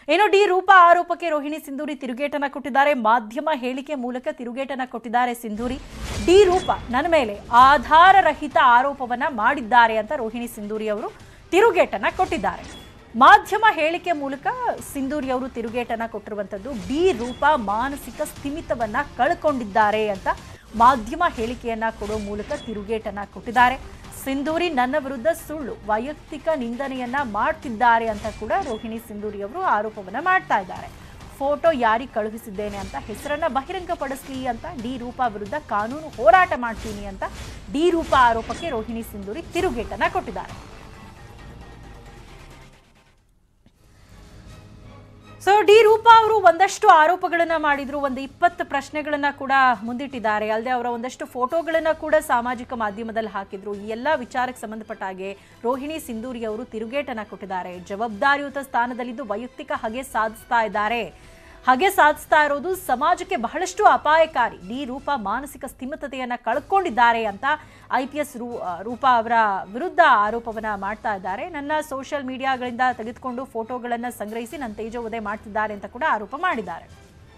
ಇನ್ನು ಡಿ ರೂಪಾ ಆರೋಪಕ್ಕೆ ರೋಹಿಣಿ ಸಿಂಧೂರಿ ತಿರುಗೇಟನ ಕೊಟ್ಟಿದ್ದಾರೆ ಮಾಧ್ಯಮ ಹೇಳಿಕೆ ಮೂಲಕ ತಿರುಗೇಟನ ಕೊಟ್ಟಿದ್ದಾರೆ ಸಿಂಧೂರಿ ಡಿ ರೂಪಾ ನನ್ನ ಮೇಲೆ ಆಧಾರರಹಿತ ಆರೋಪವನ್ನ ಮಾಡಿದ್ದಾರೆ ಅಂತ ರೋಹಿಣಿ ಸಿಂಧೂರಿ ಅವರು ತಿರುಗೇಟನ ಕೊಟ್ಟಿದ್ದಾರೆ ಮಾಧ್ಯಮ ಹೇಳಿಕೆ ಮೂಲಕ ಸಿಂಧೂರಿ ಅವರು ತಿರುಗೇಟನ ಕೊಟ್ಟಿರುವಂಥದ್ದು ಡಿ ರೂಪಾ ಮಾನಸಿಕ ಸ್ಥಿಮಿತವನ್ನ ಕಳ್ಕೊಂಡಿದ್ದಾರೆ ಅಂತ ಮಾಧ್ಯಮ ಹೇಳಿಕೆಯನ್ನ ಕೊಡೋ ಮೂಲಕ ತಿರುಗೇಟನ ಕೊಟ್ಟಿದ್ದಾರೆ ಸಿಂಧೂರಿ ನನ್ನ ವಿರುದ್ಧ ಸುಳ್ಳು ವೈಯಕ್ತಿಕ ನಿಂದನೆಯನ್ನ ಮಾಡ್ತಿದ್ದಾರೆ ಅಂತ ಕೂಡ ರೋಹಿಣಿ ಸಿಂಧೂರಿ ಅವರು ಆರೋಪವನ್ನ ಮಾಡ್ತಾ ಇದ್ದಾರೆ ಫೋಟೋ ಯಾರಿಗೆ ಕಳುಹಿಸಿದ್ದೇನೆ ಅಂತ ಹೆಸರನ್ನ ಬಹಿರಂಗಪಡಿಸ್ಲಿ ಅಂತ ಡಿ ರೂಪಾ ವಿರುದ್ಧ ಕಾನೂನು ಹೋರಾಟ ಮಾಡ್ತೀನಿ ಅಂತ ಡಿ ರೂಪಾ ಆರೋಪಕ್ಕೆ ರೋಹಿಣಿ ಸಿಂಧೂರಿ ತಿರುಗೇಟನ ಕೊಟ್ಟಿದ್ದಾರೆ ಸೊ ಡಿ ರೂಪಾ ಅವರು ಒಂದಷ್ಟು ಆರೋಪಗಳನ್ನ ಮಾಡಿದ್ರು ಒಂದು ಇಪ್ಪತ್ತು ಪ್ರಶ್ನೆಗಳನ್ನ ಕೂಡ ಮುಂದಿಟ್ಟಿದ್ದಾರೆ ಅಲ್ಲದೆ ಅವರ ಒಂದಷ್ಟು ಫೋಟೋಗಳನ್ನ ಕೂಡ ಸಾಮಾಜಿಕ ಮಾಧ್ಯಮದಲ್ಲಿ ಹಾಕಿದ್ರು ಈ ಎಲ್ಲ ವಿಚಾರಕ್ಕೆ ಸಂಬಂಧಪಟ್ಟ ಹಾಗೆ ರೋಹಿಣಿ ಸಿಂಧೂರಿ ಅವರು ತಿರುಗೇಟನ ಕೊಟ್ಟಿದ್ದಾರೆ ಜವಾಬ್ದಾರಿಯುತ ಸ್ಥಾನದಲ್ಲಿದ್ದು ವೈಯಕ್ತಿಕ ಹಗೆ ಸಾಧಿಸ್ತಾ ಇದ್ದಾರೆ ಹಗೆ ಸಾಧಿಸ್ತಾ ಇರೋದು ಸಮಾಜಕ್ಕೆ ಬಹಳಷ್ಟು ಅಪಾಯಕಾರಿ ಡಿ ರೂಪಾ ಮಾನಸಿಕ ಸ್ಥಿಮಿತತೆಯನ್ನ ಕಳ್ಕೊಂಡಿದ್ದಾರೆ ಅಂತ ಐ ಪಿ ಎಸ್ ರೂಪಾ ಅವರ ವಿರುದ್ಧ ಆರೋಪವನ್ನ ಮಾಡ್ತಾ ಇದ್ದಾರೆ ನನ್ನ ಸೋಷಿಯಲ್ ಮೀಡಿಯಾಗಳಿಂದ ತೆಗೆದುಕೊಂಡು ಫೋಟೋಗಳನ್ನ ಸಂಗ್ರಹಿಸಿ ನನ್ನ ತೇಜೋವಧೆ ಮಾಡ್ತಿದ್ದಾರೆ ಅಂತ ಕೂಡ ಆರೋಪ ಮಾಡಿದ್ದಾರೆ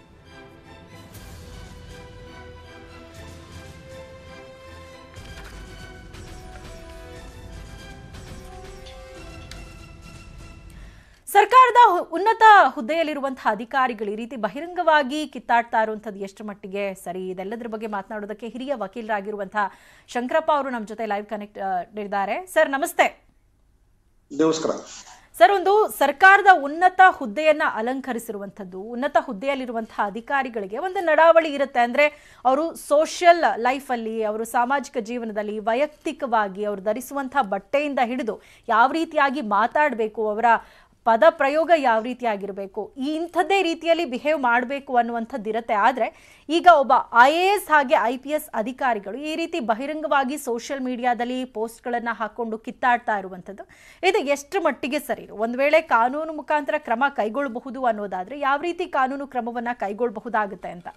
ಸರ್ಕಾರದ ಹು- ಉನ್ನತ ಹುದ್ದೆಯಲ್ಲಿರುವಂತಹ ಅಧಿಕಾರಿಗಳು ಈ ರೀತಿ ಬಹಿರಂಗವಾಗಿ ಕಿತ್ತಾಡ್ತಾ ಇರುವಂಥದ್ದು ಎಷ್ಟು ಮಟ್ಟಿಗೆ ಸರಿ ಇದೆಲ್ಲದರ ಬಗ್ಗೆ ಮಾತನಾಡೋದಕ್ಕೆ ಹಿರಿಯ ವಕೀಲರಾಗಿರುವಂತಹ ಶಂಕರಪ್ಪ ಅವರು ನಮ್ಮ ಜೊತೆ ಲೈವ್ ಕನೆಕ್ಟ್ ಇದ್ದಾರೆ ಸರ್ ನಮಸ್ತೆ ನಮಸ್ಕಾರ ಸರ್ ಒಂದು ಸರ್ಕಾರದ ಉನ್ನತ ಹುದ್ದೆಯನ್ನ ಅಲಂಕರಿಸಿರುವಂಥದ್ದು ಉನ್ನತ ಹುದ್ದೆಯಲ್ಲಿರುವಂತಹ ಅಧಿಕಾರಿಗಳಿಗೆ ಒಂದು ನಡಾವಳಿ ಇರುತ್ತೆ ಅಂದ್ರೆ ಅವರು ಸೋಷಿಯಲ್ ಲೈಫಲ್ಲಿ ಅವರು ಸಾಮಾಜಿಕ ಜೀವನದಲ್ಲಿ ವೈಯಕ್ತಿಕವಾಗಿ ಅವರು ಧರಿಸುವಂತಹ ಬಟ್ಟೆಯಿಂದ ಹಿಡಿದು ಯಾವ ರೀತಿಯಾಗಿ ಮಾತಾಡಬೇಕು ಅವರ ಪದ ಪ್ರಯೋಗ ಯಾವ ರೀತಿಯಾಗಿರಬೇಕು ಈ ಇಂಥದ್ದೇ ರೀತಿಯಲ್ಲಿ ಬಿಹೇವ್ ಮಾಡಬೇಕು ಅನ್ನುವಂಥದ್ದು ಇರುತ್ತೆ ಆದರೆ ಈಗ ಒಬ್ಬ ಐ ಎ ಎಸ್ ಹಾಗೆ ಐ ಪಿ ಎಸ್ ಅಧಿಕಾರಿಗಳು ಈ ರೀತಿ ಬಹಿರಂಗವಾಗಿ ಸೋಷಿಯಲ್ ಮೀಡಿಯಾದಲ್ಲಿ ಪೋಸ್ಟ್ಗಳನ್ನು ಹಾಕೊಂಡು ಕಿತ್ತಾಡ್ತಾ ಇರುವಂಥದ್ದು ಇದು ಎಷ್ಟು ಮಟ್ಟಿಗೆ ಸರಿ ಒಂದು ವೇಳೆ ಕಾನೂನು ಮುಖಾಂತರ ಕ್ರಮ ಕೈಗೊಳ್ಳಬಹುದು ಅನ್ನೋದಾದ್ರೆ ಯಾವ ರೀತಿ ಕಾನೂನು ಕ್ರಮವನ್ನ ಕೈಗೊಳ್ಳಬಹುದಾಗುತ್ತೆ ಅಂತ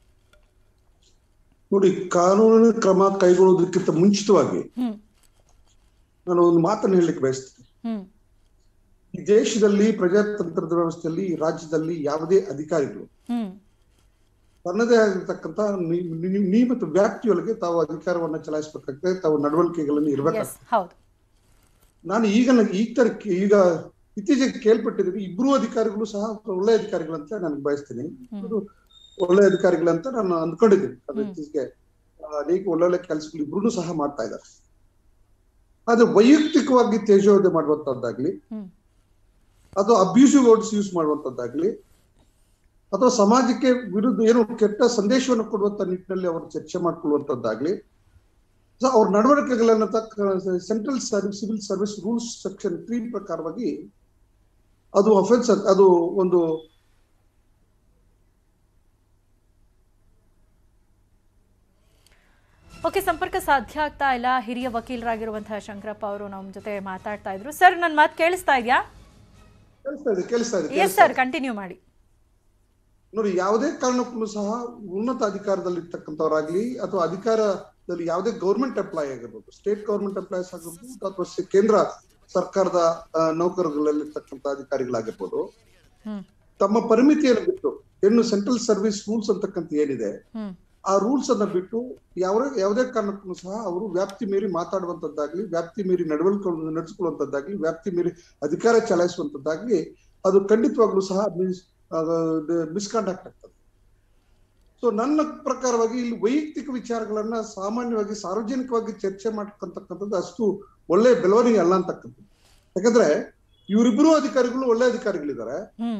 ನೋಡಿ ಕಾನೂನಿನ ಕ್ರಮ ಕೈಗೊಳ್ಳುವುದಕ್ಕಿಂತ ಮುಂಚಿತವಾಗಿ ಹ್ಮ್ ನಾನು ಒಂದು ಮಾತನ್ನು ಹೇಳಲಿಕ್ಕೆ ಬಯಸ್ತೀನಿ ಹ್ಮ್ ಈ ದೇಶದಲ್ಲಿ ಪ್ರಜಾತಂತ್ರದ ವ್ಯವಸ್ಥೆಯಲ್ಲಿ ಈ ರಾಜ್ಯದಲ್ಲಿ ಯಾವುದೇ ಅಧಿಕಾರಿಗಳು ಹ್ಮ್ ತನ್ನದೇ ಆಗಿರ್ತಕ್ಕಂಥ ನಿ- ನಿ- ನಿಯಮಿತ ವ್ಯಾಪ್ತಿಯೊಳಗೆ ತಾವು ಅಧಿಕಾರವನ್ನ ಚಲಾಯಿಸಬೇಕಾಗ್ತದೆ ತಾವು ನಡವಳಿಕೆಗಳನ್ನು ಎಸ್ ಇರಬೇಕಾಗ್ತದೆ ಹೌದು ನಾನು ಈಗ ನ- ಈಗ ತರ ಈಗ ಇತ್ತೀಚೆಗೆ ಕೇಳ್ಪಟ್ಟಿದ್ದೀನಿ ಇಬ್ರು ಅಧಿಕಾರಿಗಳು ಸಹ ಒಳ್ಳೆ ಅಧಿಕಾರಿಗಳಂತ ನನಗೆ ಬಯಸ್ತೀನಿ ಇಬ್ರು ಒಳ್ಳೆ ಅಧಿಕಾರಿಗಳಂತ ನಾನು ಅಂದ್ಕೊಂಡಿದ್ದೀನಿ ಅದು ಹ್ಮ್. ಇತ್ತೀಚೆಗೆ ಆ, ಅನೇಕ ಒಳ್ಳೊಳ್ಳೆ ಕೆಲಸಗಳು ಇಬ್ರು ಸಹ ಮಾಡ್ತಾ ಇದ್ದಾರೆ ಆದ್ರೆ ವೈಯಕ್ತಿಕವಾಗಿ ತೇಜೋವಧೆ ಮಾಡುವಂತದ್ದಾಗ್ಲಿ ಹ್ಮ್ ಅಥವಾ ಅಬ್ಯೂಸಿವ್ ವರ್ಡ್ಸ್ ಯೂಸ್ ಮಾಡುವಂತದ್ದಾಗ್ಲಿ ಅಥವಾ ಸಮಾಜಕ್ಕೆ ವಿರುದ್ಧ ಏನು ಕೆಟ್ಟ ಸಂದೇಶವನ್ನು ಕೊಡುವಂತ ನಿಟ್ಟಿನಲ್ಲಿ ಅವರು ಚರ್ಚೆ ಮಾಡ್ಕೊಳ್ಳುವಂತದ್ದಾಗ್ಲಿ ಸೊ ಅವ್ರ ನಡವಳಿಕೆಗಳನ್ನ central service civil service rules section three ಪ್ರಕಾರವಾಗಿ ಅದು ಅಫೆನ್ಸ್ ಅದು ಒಂದು ಓಕೆ ಸಂಪರ್ಕ ಸಾಧ್ಯ ಆಗ್ತಾ ಇಲ್ಲ ಹಿರಿಯ ವಕೀಲರಾಗಿರುವಂತಹ ಶಂಕರಪ್ಪ ಅವರು ನಮ್ಮ ಜೊತೆ ಮಾತಾಡ್ತಾ ಇದ್ರು ಸರ್ ನನ್ನ ಮಾತು ಕೇಳಿಸ್ತಾ ಇದೆಯಾ ಕೇಳಿಸ್ತಾ ಇದೆ ಕೇಳಿಸ್ತಾ ಇದೆ ಎಸ್ ಕೇಳಿಸ್ತಾ ಸರ್ ಇದೆ. ಕಂಟಿನ್ಯೂ ಮಾಡಿ ನೋಡಿ ಯಾವುದೇ ಕಾರಣಕ್ಕೂ ಸಹ ಉನ್ನತ ಅಧಿಕಾರದಲ್ಲಿ ಇರ್ತಕ್ಕಂಥವ್ರಾಗ್ಲಿ ಅಥವಾ ಅಧಿಕಾರದಲ್ಲಿ ಯಾವುದೇ ಗೌರ್ಮೆಂಟ್ ಎಂಪ್ಲಾಯ್ ಆಗಿರ್ಬೋದು ಸ್ಟೇಟ್ ಗೌರ್ಮೆಂಟ್ ಎಂಪ್ಲಾಯೀಸ್ ಆಗಿರ್ಬೋದು ಅಥವಾ ಸ- ಕೇಂದ್ರ ಸರ್ಕಾರದ ಆ, ನೌಕರರಲ್ಲಿರ್ತಕ್ಕಂಥ ಅಧಿಕಾರಿಗಳಾಗಿರ್ಬೋದು ಹ್ಮ್ ತಮ್ಮ ಪರಿಮಿತಿಯನ್ನು ಬಿಟ್ಟು ಏನು ಸೆಂಟ್ರಲ್ ಸರ್ವಿಸ್ ರೂಲ್ಸ್ ಅಂತಕ್ಕಂಥ ಏನಿದೆ ಹ್ಮ್ ಆ ರೂಲ್ಸ್ ಅನ್ನ ಬಿಟ್ಟು ಯಾವ ಯಾವುದೇ ಕಾರಣಕ್ಕೂ ಸಹ ಅವರು ವ್ಯಾಪ್ತಿ ಮೀರಿ ಮಾತಾಡುವಂತದ್ದಾಗ್ಲಿ ವ್ಯಾಪ್ತಿ ಮೀರಿ ನಡವಳಿಕೆ ನಡೆಸಿಕೊಳ್ಳುವಂತದ್ದಾಗ್ಲಿ ವ್ಯಾಪ್ತಿ ಮೀರಿ ಅಧಿಕಾರ ಚಲಾಯಿಸುವಂತದ್ದಾಗ್ಲಿ ಅದು ಖಂಡಿತವಾಗ್ಲೂ ಸಹ ಮಿಸ್ಕಾಂಡಕ್ಟ್ ಆಗ್ತದೆ ಸೊ ನನ್ನ ಪ್ರಕಾರವಾಗಿ ಇಲ್ಲಿ ವೈಯಕ್ತಿಕ ವಿಚಾರಗಳನ್ನ ಸಾಮಾನ್ಯವಾಗಿ ಸಾರ್ವಜನಿಕವಾಗಿ ಚರ್ಚೆ ಮಾಡ್ತಕ್ಕಂಥದ್ದು ಅಷ್ಟು ಒಳ್ಳೆ ಬೆಳವಣಿಗೆ ಅಲ್ಲ ಅಂತಕ್ಕಂಥದ್ದು ಯಾಕಂದ್ರೆ ಇವರಿಬ್ಬರು ಅಧಿಕಾರಿಗಳು ಒಳ್ಳೆ ಅಧಿಕಾರಿಗಳಿದ್ದಾರೆ ಹ್ಮ್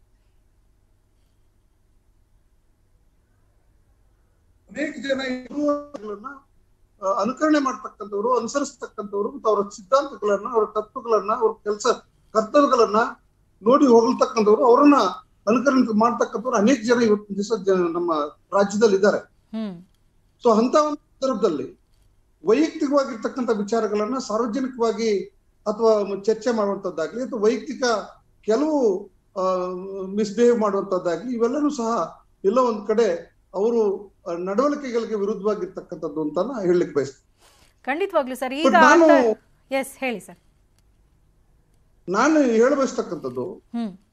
ಅನೇಕ ಜನ ಇರುವಗಳನ್ನ ಅನುಕರಣೆ ಮಾಡ್ತಕ್ಕಂಥವ್ರು ಅನುಸರಿಸ್ತಕ್ಕಂಥವ್ರು ಮತ್ತು ಅವರ ಸಿದ್ಧಾಂತಗಳನ್ನ ಅವರ ತತ್ವಗಳನ್ನ ಅವ್ರ ಕೆಲಸ ಕರ್ತವ್ಯಗಳನ್ನ ನೋಡಿ ಹೋಗ್ತಕ್ಕಂಥವ್ರು ಅವರನ್ನ ಅನುಕರಣೆ ಮಾಡ್ತಕ್ಕಂಥವ್ರು ಅನೇಕ ಜನ ಇವತ್ತಿನ ದಿವಸ ಜ- ನಮ್ಮ ರಾಜ್ಯದಲ್ಲಿ ಇದ್ದಾರೆ ಹ್ಮ್ ಸೊ ಅಂತ ಒಂದು ಸಂದರ್ಭದಲ್ಲಿ ವೈಯಕ್ತಿಕವಾಗಿರ್ತಕ್ಕಂಥ ವಿಚಾರಗಳನ್ನ ಸಾರ್ವಜನಿಕವಾಗಿ ಅಥವಾ ಚರ್ಚೆ ಮಾಡುವಂತದ್ದಾಗ್ಲಿ ಅಥವಾ ವೈಯಕ್ತಿಕ ಕೆಲವು ಮಿಸ್ಬಿಹೇವ್ ಮಾಡುವಂತದ್ದಾಗ್ಲಿ ಇವೆಲ್ಲನೂ ಸಹ ಎಲ್ಲೋ ಒಂದ್ ಕಡೆ ಅವರು ಆ, ನಡವಳಿಕೆಗಳಿಗೆ ವಿರುದ್ಧವಾಗಿರ್ತಕ್ಕಂಥದ್ದು ಅಂತ ನಾ ಹೇಳಲಿಕ್ಕೆ ಬಯಸ್ತೀನಿ ಖಂಡಿತವಾಗ್ಲೂ ಸರ್ ಈಗ But ನಾನು ಎಸ್ ಹೇಳಿ ಸರ್ ನಾನು ಹೇಳಬಯಸ್ತಕ್ಕಂಥದ್ದು ಹ್ಮ್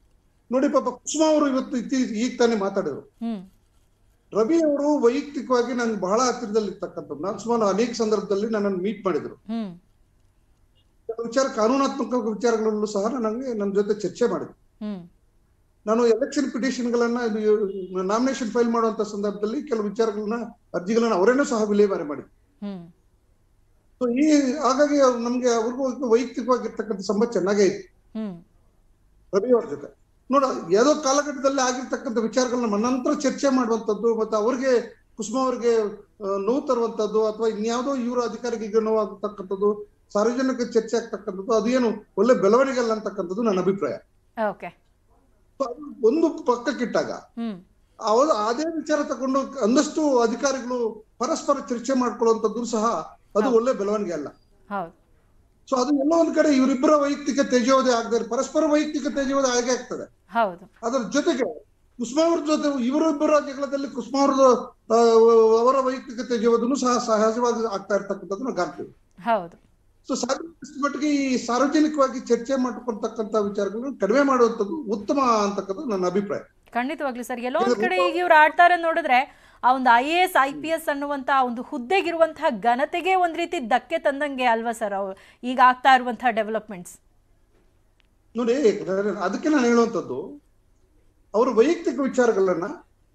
ನೋಡಿ ಪಾಪ ಕುಸುಮ ಅವರು ಇವತ್ತು ಇತ್ತೀ- ಈಗ ತಾನೇ ಮಾತಾಡಿದ್ರು ಹ್ಮ್ ರವಿ ಅವರು ವೈಯಕ್ತಿಕವಾಗಿ ನನ್ಗೆ ಬಹಳ ಹತ್ತಿರದಲ್ಲಿ ಇರ್ತಕ್ಕಂಥದ್ದು ನಾನು ಸುಮಾರು ಅನೇಕ ಸಂದರ್ಭದಲ್ಲಿ ನನ್ನನ್ನು ಮೀಟ್ ಮಾಡಿದ್ರು ಹ್ಮ್ ಕೆಲವು ವಿಚಾರ ಕಾನೂನಾತ್ಮಕ ವಿಚಾರಗಳಲ್ಲೂ ಸಹ ನನಗೆ ನನ್ನ ಜೊತೆ ಚರ್ಚೆ ಮಾಡಿದ್ರು ಹ್ಮ್ ನಾನು ಎಲೆಕ್ಷನ್ ಪಿಟಿಷನ್ಗಳನ್ನ ನಾಮಿನೇಷನ್ ಫೈಲ್ ಮಾಡುವಂತ ಸಂದರ್ಭದಲ್ಲಿ ಕೆಲವು ವಿಚಾರಗಳನ್ನ ಅರ್ಜಿಗಳನ್ನ ಅವರೇನೂ ಸಹ ವಿಲೇವಾರಿ ಮಾಡಿದ್ರು ಹ್ಮ್ ಸೊ ಈ ಹಾಗಾಗಿ ಅವ್ರು ನಮ್ಗೆ ಅವ್ರಿಗೂ ವೈಯಕ್ತಿಕವಾಗಿರ್ತಕ್ಕಂಥ ಸಂಬಂಧ ಚೆನ್ನಾಗೇ ಇತ್ತು ಹ್ಮ್ ರವಿ ಅವ್ರ ಜೊತೆ ನೋಡ ಯಾವುದೋ ಕಾಲಘಟ್ಟದಲ್ಲಿ ಆಗಿರ್ತಕ್ಕಂಥ ವಿಚಾರಗಳನ್ನ ಮನಂತರ ಚರ್ಚೆ ಮಾಡುವಂತದ್ದು ಮತ್ತೆ ಅವ್ರಿಗೆ ಕುಸುಮ ಅವ್ರಿಗೆ ಆ, ನೋವು ತರುವಂತದ್ದು ಅಥವಾ ಇನ್ಯಾವುದೋ ಇವರು ಅಧಿಕಾರಿಗೆ ನೋವು ಆಗ್ತಕ್ಕಂಥದ್ದು ಸಾರ್ವಜನಿಕ ಚರ್ಚೆ ಆಗ್ತಕ್ಕಂಥದ್ದು ಅದು ಏನು ಒಳ್ಳೆ ಬೆಳವಣಿಗೆ ಅಲ್ಲ ಅಂತಕ್ಕಂಥದ್ದು ನನ್ನ ಅಭಿಪ್ರಾಯ ಓಕೆ So ಅದು ಒಂದು ಪಕ್ಕಕ್ಕಿಟ್ಟಾಗ ಹ್ಮ್ ಅವರು ಅದೇ ವಿಚಾರ ತಗೊಂಡು ಒಂದಷ್ಟು ಅಧಿಕಾರಿಗಳು ಪರಸ್ಪರ ಚರ್ಚೆ ಮಾಡ್ಕೊಳ್ಳುವಂಥದ್ದು ಸಹ ಅದು ಒಳ್ಳೆ ಬೆಳವಣಿಗೆ ಅಲ್ಲ ಹೌದು ಸೊ ಅದು ಎಲ್ಲೋ ಒಂದ್ ಕಡೆ ಇವರಿಬ್ಬರ ವೈಯಕ್ತಿಕ ತೇಜೋವಧೆ ಆಗದೆ ಪರಸ್ಪರ ವೈಯಕ್ತಿಕ ತೇಜೋವಧೆ ಆಗೇ ಆಗ್ತದೆ ಹೌದು ಅದರ ಜೊತೆಗೆ ಕುಸುಮ ಅವ್ರ ಜೊತೆ ಇವರಿಬ್ಬರ ಜಗಳದಲ್ಲಿ ಕುಸುಮ ಅವ್ರದ್ದು ಆ, ಅವರ ವೈಯಕ್ತಿಕ ತೇಜೋವಧನು ಸಹ ಸಹಜವಾಗಿ ಆಗ್ತಾ ಇರ್ತಕ್ಕಂಥದ್ದು ನಾವು ಕಾಣ್ತೀವಿ ಹೌದು ಸೊ ಸಾಧ್ಯಷ್ಟು ಮಟ್ಟಿಗೆ ಈ ಸಾರ್ವಜನಿಕವಾಗಿ ಚರ್ಚೆ ಮಾಡ್ಕೊಳ್ತಕ್ಕಂಥ ವಿಚಾರಗಳನ್ನು ಕಡಿಮೆ ಮಾಡುವಂಥದ್ದು ಉತ್ತಮ ಅಂತಕ್ಕಂಥದ್ದು ನನ್ನ ಅಭಿಪ್ರಾಯ ಖಂಡಿತವಾಗ್ಲಿ ಸರ್ ಎಲ್ಲೋ ಒಂದ್ ಕಡೆ ಈಗ ಇವ್ರು ಆಡ್ತಾರೆ ನೋಡಿದ್ರೆ ಆ ಒಂದು I A S I P S ಅನ್ನುವಂಥ ಒಂದು ಹುದ್ದೆಗಿರುವಂತಹ ಘನತೆಗೆ ಒಂದ್ ರೀತಿ ಧಕ್ಕೆ ತಂದಂಗೆ ಅಲ್ವಾ ಸರ್ ಅವು ಈಗ ಆಗ್ತಾ ಇರುವಂತಹ ಡೆವಲಪ್ಮೆಂಟ್ಸ್ ನೋಡಿ ಅದಕ್ಕೆ ನಾನು ಹೇಳುವಂಥದ್ದು ಅವರ ವೈಯಕ್ತಿಕ ವಿಚಾರಗಳನ್ನ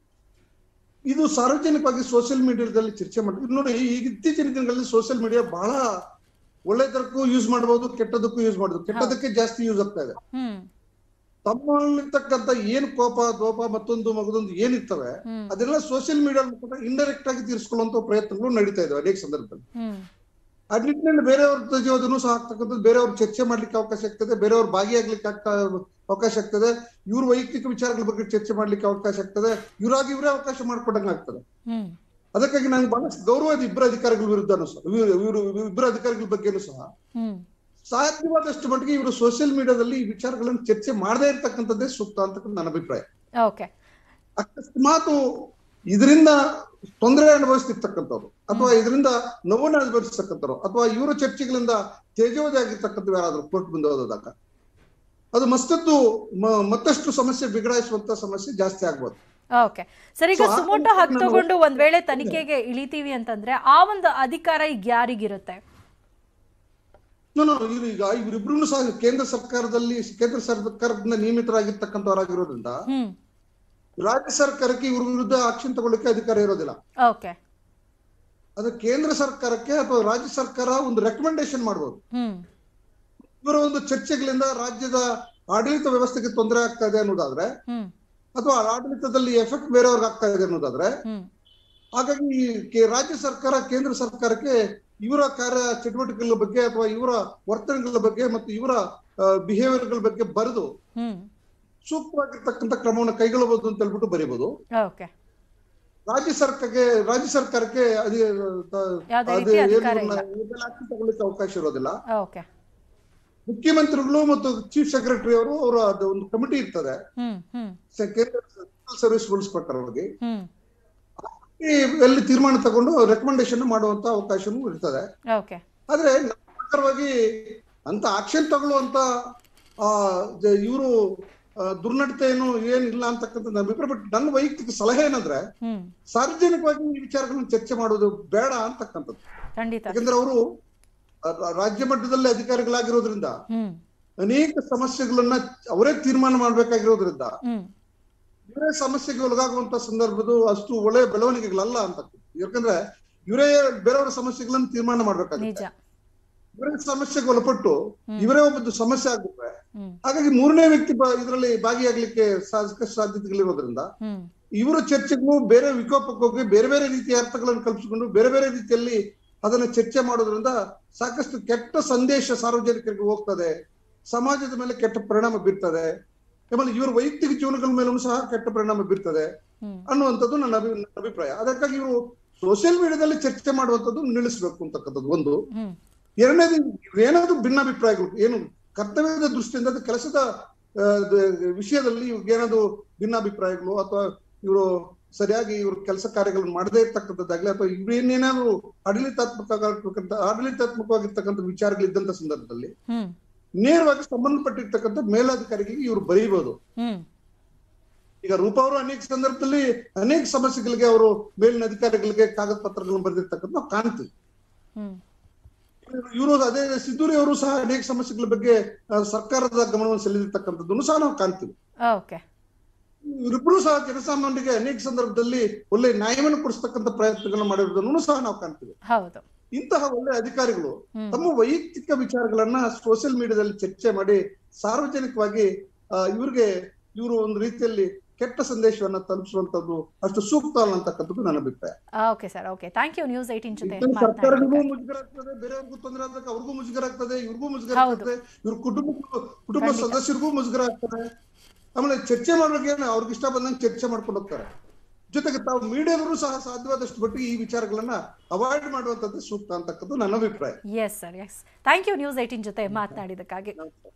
ಇದು ಸಾರ್ವಜನಿಕವಾಗಿ ಸೋಷಿಯಲ್ ಮೀಡಿಯಾದಲ್ಲಿ ಚರ್ಚೆ ಮಾಡಿ ಇದು ನೋಡಿ ಈಗ ಇತ್ತೀಚಿನ ದಿನಗಳಲ್ಲಿ ಸೋಷಿಯಲ್ ಮೀಡಿಯಾ ಬಹಳ ಒಳ್ಳೆದಕ್ಕೂ ಯೂಸ್ ಮಾಡಬಹುದು ಕೆಟ್ಟದಕ್ಕೂ ಯೂಸ್ ಮಾಡಬಹುದು ಕೆಟ್ಟದಕ್ಕೆ ಜಾಸ್ತಿ ಯೂಸ್ ಆಗ್ತಾ ಇದೆ ಹ್ಮ್ ತಮ್ಮಲ್ಲಿರ್ತಕ್ಕಂಥ ಏನ್ ಕೋಪ ದೋಪ ಮತ್ತೊಂದು ಮಗದೊಂದು ಏನಿರ್ತವೆ ಹ್ಮ್ ಅದೆಲ್ಲ ಸೋಷಿಯಲ್ ಮೀಡಿಯಾ ಮುಖಾಂತರ ಇಂಡೈರೆಕ್ಟ್ ಆಗಿ ತೀರಿಸ್ಕೊಳ್ಳುವಂತ ಪ್ರಯತ್ನಗಳು ನಡೀತಾ ಇದಾವೆ ಅನೇಕ ಸಂದರ್ಭದಲ್ಲಿ ಹ್ಮ್ ಆ ನಿಟ್ಟಿನಲ್ಲಿ ಬೇರೆಯವ್ರ ತೇಜೋದನ್ನು ಸಹ ಆಗ್ತಕ್ಕಂಥದ್ದು ಬೇರೆಯವ್ರು ಚರ್ಚೆ ಮಾಡ್ಲಿಕ್ಕೆ ಅವಕಾಶ ಆಗ್ತದೆ ಬೇರೆಯವ್ರು ಭಾಗಿಯಾಗ್ಲಿಕ್ಕೆ ಆಗ್ತಾ ಅವಕಾಶ ಆಗ್ತದೆ ಇವ್ರ ವೈಯಕ್ತಿಕ ವಿಚಾರಗಳ ಬಗ್ಗೆ ಚರ್ಚೆ ಮಾಡ್ಲಿಕ್ಕೆ ಅವಕಾಶ ಆಗ್ತದೆ ಇವರಾಗಿ ಇವರೇ ಅವಕಾಶ ಮಾಡ್ಕೊಡಂಗ ಆಗ್ತದೆ ಹ್ಮ್ ಅದಕ್ಕಾಗಿ ನಂಗೆ ಬಹಳಷ್ಟು ಗೌರವ ಇದೆ ಇಬ್ಬರ ಅಧಿಕಾರಿಗಳ ವಿರುದ್ಧನೂ ಸಹ ಇವ್ರು ಇವರು ಇಬ್ಬರ ಅಧಿಕಾರಿಗಳ ಬಗ್ಗೆನೂ ಸಹ ಹ್ಮ್ ಸಾಧ್ಯವಾದಷ್ಟು ಮಟ್ಟಿಗೆ ಇವರು ಸೋಷಿಯಲ್ ಮೀಡಿಯಾದಲ್ಲಿ ಈ ವಿಚಾರಗಳನ್ನು ಚರ್ಚೆ ಮಾಡದೇ ಇರ್ತಕ್ಕಂಥದ್ದೇ ಸೂಕ್ತ ಅಂತಕ್ಕಂಥ ನನ್ನ ಅಭಿಪ್ರಾಯ ಓಕೆ ಅಕಸ್ಮಾತ್ ಇದರಿಂದ ತೊಂದರೆ ಅನುಭವಿಸ್ತಿರ್ತಕ್ಕಂಥವ್ರು ಅಥವಾ ಇದರಿಂದ ನೋವನ್ನು ಅನುಭವಿಸ್ತಕ್ಕಂಥವ್ರು ಅಥವಾ ಇವರ ಚರ್ಚೆಗಳಿಂದ ತೇಜೋವಧಿ ಆಗಿರ್ತಕ್ಕಂಥ ಯಾರಾದ್ರೂ ಕೋರ್ಟ್ ಮುಂದೆ ಹೋದಾಗ ಅದು ಮತ್ತಷ್ಟು ಮ- ಮತ್ತಷ್ಟು ಸಮಸ್ಯೆ ಬಿಗಡಾಯಿಸುವಂತ ಸಮಸ್ಯೆ ಜಾಸ್ತಿ ಆಗ್ಬೋದು ಓಕೆ ಸರ್ ಈಗ So, ಆ ಸುಮೋಟೋ ಹಕ್ ನಾನು- ತಗೊಂಡು ಒಂದ್ ವೇಳೆ ತನಿಖೆಗೆ ಇಳಿತೀವಿ ಅಂತಂದ್ರೆ ಆ ಒಂದು ಅಧಿಕಾರ ಈಗ ಯಾರಿಗಿರುತ್ತೆ ನಾನು ಇವ್ರು ಈಗ ಇವರಿಬ್ರು ಸಹ ಕೇಂದ್ರ ಸರ್ಕಾರದಲ್ಲಿ ಕೇಂದ್ರ ಸರ್ಕಾರದಿಂದ ನೇಮಿತರಾಗಿರ್ತಕ್ಕಂಥವರಾಗಿರೋದ್ರಿಂದ ಹ್ಮ್ ರಾಜ್ಯ ಸರ್ಕಾರಕ್ಕೆ ಇವ್ರ ವಿರುದ್ಧ ಆಕ್ಷನ್ ತಗೊಳ್ಳಿಕ್ಕೆ ಅಧಿಕಾರ ಇರೋದಿಲ್ಲ ಓಕೆ ಅದು ಕೇಂದ್ರ ಸರ್ಕಾರಕ್ಕೆ ಅಥವಾ ರಾಜ್ಯ ಸರ್ಕಾರ ಒಂದು ರೆಕಮೆಂಡೇಶನ್ ಮಾಡ್ಬೋದು ಹ್ಮ್ ಇವರ ಒಂದು ಚರ್ಚೆಗಳಿಂದ ರಾಜ್ಯದ ಆಡಳಿತ ವ್ಯವಸ್ಥೆಗೆ ತೊಂದರೆ ಆಗ್ತಾ ಇದೆ ಅನ್ನೋದಾದ್ರೆ ಹ್ಮ್ ಅಥವಾ ಆಡಳಿತದಲ್ಲಿ ಎಫೆಕ್ಟ್ ಬೇರೆಯವ್ರಿಗೆ ಆಗ್ತಾ ಇದೆ ಅನ್ನೋದಾದ್ರೆ ಹ್ಮ್ ಹಾಗಾಗಿ ಈ ಕೆ- ರಾಜ್ಯ ಸರ್ಕಾರ ಕೇಂದ್ರ ಸರ್ಕಾರಕ್ಕೆ ಇವರ ಕಾರ್ಯ ಚಟುವಟಿಕೆಗಳ ಬಗ್ಗೆ ಅಥವಾ ಇವರ ವರ್ತನೆಗಳ ಬಗ್ಗೆ ಮತ್ತು ಇವರ ಬಿಹೇವಿಯರ್ಗಳ ಬಗ್ಗೆ ಬರೆದು ಹ್ಮ್ ಸೂಕ್ತವಾಗಿರ್ತಕ್ಕಂಥ ಕ್ರಮವನ್ನು ಕೈಗೊಳ್ಳಬಹುದು ಅಂತ ಹೇಳ್ಬಿಟ್ಟು ಬರೀಬಹುದು ಓಕೆ ರಾಜ್ಯ ಸರ್ಕಾರಕ್ಕೆ ರಾಜ್ಯ ಸರ್ಕಾರಕ್ಕೆ ಅದೇ ತ- ಯಾವುದೇ ಅದು ರೀತಿ ಏನು ಅಧಿಕಾರ ಇಲ್ಲ. ಇದೆಲ್ಲ action ತಗೊಳ್ಳಿಕ್ಕೆ ಅವಕಾಶ ಇರೋದಿಲ್ಲ ಓಕೆ ಮುಖ್ಯಮಂತ್ರಿಗಳು ಮತ್ತು ಚೀಫ್ ಸೆಕ್ರೆಟರಿ ಅವರು ಅವರ ಅದು ಒಂದು ಕಮಿಟಿ ಇರ್ತದೆ ಹ್ಮ್ ಹ್ಮ್ ಸ- ಕೇಂದ್ರ ಸರ್ವಿಸ್ ರೂಲ್ಸ್ ಪ್ರಕಾರವಾಗಿ ಹ್ಮ್ ಈ ಎಲ್ಲಿ ತೀರ್ಮಾನ ತಗೊಂಡು ರೆಕಮೆಂಡೇಶನ್ ಮಾಡುವಂತ ಅವಕಾಶನೂ ಇರ್ತದೆ ಓಕೆ ಆದ್ರೆ ನನ್ನ ಪ್ರಕಾರವಾಗಿ ಅಂತ ಆಕ್ಷನ್ ತಗೊಳ್ಳುವಂತ ಆ ಇವರು ದುರ್ನಡತೆ ಏನು ಏನಿಲ್ಲ ಅಂತಕ್ಕಂಥ ನನ್ನ ಅಭಿಪ್ರಾಯ ಬಟ್ ನನ್ನ ವೈಯಕ್ತಿಕ ಸಲಹೆ ಏನಂದ್ರೆ ಹ್ಮ್ ಸಾರ್ವಜನಿಕವಾಗಿ ಈ ವಿಚಾರಗಳನ್ನ ಚರ್ಚೆ ಮಾಡೋದು ಬೇಡ ಅಂತಕ್ಕಂಥದ್ದು ಖಂಡಿತ ಯಾಕಂದ್ರೆ ಅವರು ರಾಜ್ಯ ಮಟ್ಟದಲ್ಲಿ ಅಧಿಕಾರಿಗಳಾಗಿರೋದ್ರಿಂದ ಹ್ಮ್ ಅನೇಕ ಸಮಸ್ಯೆಗಳನ್ನ ಅವರೇ ತೀರ್ಮಾನ ಮಾಡ್ಬೇಕಾಗಿರೋದ್ರಿಂದ ಹ್ಮ್ ಇವರೇ ಸಮಸ್ಯೆಗೆ ಒಳಗಾಗುವಂತ ಸಂದರ್ಭದ್ದು ಅಷ್ಟು ಒಳ್ಳೆ ಬೆಳವಣಿಗೆಗಳಲ್ಲ ಅಂತ ಯಾಕಂದ್ರೆ ಇವರೇ ಬೇರೆಯವರ ಸಮಸ್ಯೆಗಳನ್ನು ತೀರ್ಮಾನ ಮಾಡ್ಬೇಕಾಗುತ್ತೆ ನಿಜ ಇವರೇ ಸಮಸ್ಯೆಗೆ ಒಳಪಟ್ಟು ಇವರೇ ಒಬ್ಬದ್ದು ಸಮಸ್ಯೆ ಆಗುತ್ತೆ ಹ್ಮ್ ಹಾಗಾಗಿ ಮೂರನೇ ವ್ಯಕ್ತಿ ಬ- ಇದರಲ್ಲಿ ಭಾಗಿಯಾಗ್ಲಿಕ್ಕೆ ಸಾಕಷ್ಟು ಸಾಧ್ಯತೆಗಳಿರೋದ್ರಿಂದ ಹ್ಮ್ ಇವರ ಚರ್ಚೆಗೂ ಬೇರೆ ವಿಕೋಪಕ್ಕೆ ಹೋಗಿ ಬೇರೆ ಬೇರೆ ರೀತಿಯ ಅರ್ಥಗಳನ್ನು ಕಲ್ಪಿಸಿಕೊಂಡು ಬೇರೆ ಬೇರೆ ರೀತಿಯಲ್ಲಿ ಅದನ್ನ ಚರ್ಚೆ ಮಾಡೋದ್ರಿಂದ ಸಾಕಷ್ಟು ಕೆಟ್ಟ ಸಂದೇಶ ಸಾರ್ವಜನಿಕರಿಗೆ ಹೋಗ್ತದೆ ಸಮಾಜದ ಮೇಲೆ ಕೆಟ್ಟ ಪರಿಣಾಮ ಬೀರ್ತದೆ ಆಮೇಲೆ ಇವರ ವೈಯಕ್ತಿಕ ಜೀವನಗಳ ಮೇಲೂ ಸಹ ಕೆಟ್ಟ ಪರಿಣಾಮ ಬೀರ್ತದೆ ಹ್ಮ್ ಅನ್ನುವಂಥದ್ದು ನನ್ನ ಅಭಿ ನನ್ನ ಅಭಿಪ್ರಾಯ ಅದಕ್ಕಾಗಿ ಇವರು ಸೋಷಿಯಲ್ ಮೀಡಿಯಾದಲ್ಲಿ ಚರ್ಚೆ ಮಾಡುವಂಥದ್ದು ನಿಲ್ಲಿಸಬೇಕು ಅಂತಕ್ಕಂಥದ್ದು ಒಂದು ಹ್ಮ್ ಎರಡನೇದು ಏನಾದ್ರು ಭಿನ್ನಾಭಿಪ್ರಾಯಗಳು ಏನು ಕರ್ತವ್ಯದ ದೃಷ್ಟಿಯಿಂದ ಅದು ಕೆಲಸದ ಆ, ದ- ವಿಷಯದಲ್ಲಿ ಇವ್ರಿಗೆ ಏನಾದ್ರು ಭಿನ್ನಾಭಿಪ್ರಾಯಗಳು ಅಥವಾ ಇವರು ಸರಿಯಾಗಿ ಇವ್ರ ಕೆಲಸ ಕಾರ್ಯಗಳನ್ನು ಮಾಡದೇ ಇರ್ತಕ್ಕಂಥದ್ದಾಗ್ಲಿ ಅಥವಾ ಇವ್ರೇನೇನಾದ್ರು ಆಡಳಿತಾತ್ಮಕ ಆಡಳಿತಾತ್ಮಕವಾಗಿರ್ತಕ್ಕಂಥ ವಿಚಾರಗಳಿದ್ದಂತ ಸಂದರ್ಭದಲ್ಲಿ ಹ್ಮ್ ನೇರವಾಗಿ ಸಂಬಂಧಪಟ್ಟಿರ್ತಕ್ಕಂಥ ಮೇಲಾಧಿಕಾರಿಗೆ ಇವ್ರು ಬರೀಬಹುದು ಹ್ಮ್ ಈಗ ರೂಪಾ ಅವರು ಅನೇಕ ಸಂದರ್ಭದಲ್ಲಿ ಅನೇಕ ಸಮಸ್ಯೆಗಳಿಗೆ ಅವರು ಮೇಲಿನ ಅಧಿಕಾರಿಗಳಿಗೆ ಕಾಗದ ಪತ್ರಗಳನ್ನು ಬರೆದಿರ್ತಕ್ಕಂಥ ನಾವು ಕಾಣ್ತೀವಿ ಹ್ಮ್ ಇವರು ಅದೇ ಸಿದ್ದೂರಿ ಅವರು ಸಹ ಅನೇಕ ಸಮಸ್ಯೆಗಳ ಬಗ್ಗೆ ಆ, ಸರ್ಕಾರದ ಗಮನವನ್ನು ಸೆಳೆದಿರ್ತಕ್ಕಂಥದ್ದನ್ನು ಸಹ ನಾವು ಕಾಣ್ತೀವಿ ಓಕೆ ಇವರಿಬ್ಬರು ಸಹ ಜನಸಾಮಾನ್ಯರಿಗೆ ಅನೇಕ ಸಂದರ್ಭದಲ್ಲಿ ಒಳ್ಳೆ ನ್ಯಾಯವನ್ನು ಕೊಡಿಸ್ತಕ್ಕಂಥ ಪ್ರಯತ್ನಗಳನ್ನು ಮಾಡಿರುವುದನ್ನು ಸಹ ನಾವು ಕಾಣ್ತೀವಿ ಹೌದು ಇಂತಹ ಒಳ್ಳೆ ಅಧಿಕಾರಿಗಳು ಹ್ಮ್. ತಮ್ಮ ವೈಯಕ್ತಿಕ ವಿಚಾರಗಳನ್ನ ಸೋಷಿಯಲ್ ಮೀಡಿಯಾದಲ್ಲಿ ಚರ್ಚೆ ಮಾಡಿ ಸಾರ್ವಜನಿಕವಾಗಿ ಆ, ಇವ್ರಿಗೆ ಇವರು ಒಂದು ರೀತಿಯಲ್ಲಿ ಕೆಟ್ಟ ಸಂದೇಶವನ್ನ ತಲುಪಿಸುವಂತದ್ದು ಅಷ್ಟು ಸೂಕ್ತ ಅಲ್ಲ ಅಂತಕ್ಕಂಥದ್ದು ನನ್ನ ಅಭಿಪ್ರಾಯ okay sir okay thank you news eighteen ಜೊತೆ ಇದರಿಂದ ಸರ್ಕಾರಗಳಿಗೂ ಮಾತನಾಡಿದ್ದಕ್ಕಾಗಿ. ಮುಜುಗರ ಆಗ್ತದೆ ಬೇರೆಯವ್ರಿಗೂ ತೊಂದರೆ ಆದಾಗ ಅವ್ರಿಗೂ ಮುಜುಗರ ಆಗ್ತದೆ ಇವ್ರಿಗೂ ಮುಜುಗರ ಹೌದು. ಆಗ್ತದೆ ಇವ್ರ ಕುಟುಂಬ ಕುಟುಂಬ ಖಂಡಿತ. ಸದಸ್ಯರಿಗೂ ಮುಜುಗರ ಆಗ್ತದೆ ಆಮೇಲೆ ಚರ್ಚೆ ಮಾಡೋಕೆ ಏನು ಅವ್ರಿಗೆ ಇಷ್ಟ ಬಂದಂಗೆ ಚರ್ಚೆ ಮಾಡ್ಕೊಂಡು ಹೋಗ್ತಾರೆ ಜೊತೆಗೆ ತಾವು ಮೀಡಿಯಾದವರು ಸಹ ಸಾಧ್ಯವಾದಷ್ಟು ಮಟ್ಟಿಗೆ ಈ ವಿಚಾರಗಳನ್ನ ಅವಾಯ್ಡ್ ಮಾಡುವಂತದ್ದು ಸೂಕ್ತ ಅಂತಕ್ಕದ್ದು ನನ್ನ ಅಭಿಪ್ರಾಯ yes sir yes thank you news eighteen ಜೊತೆ ಮಾತನಾಡಿದ್ದಕ್ಕಾಗಿ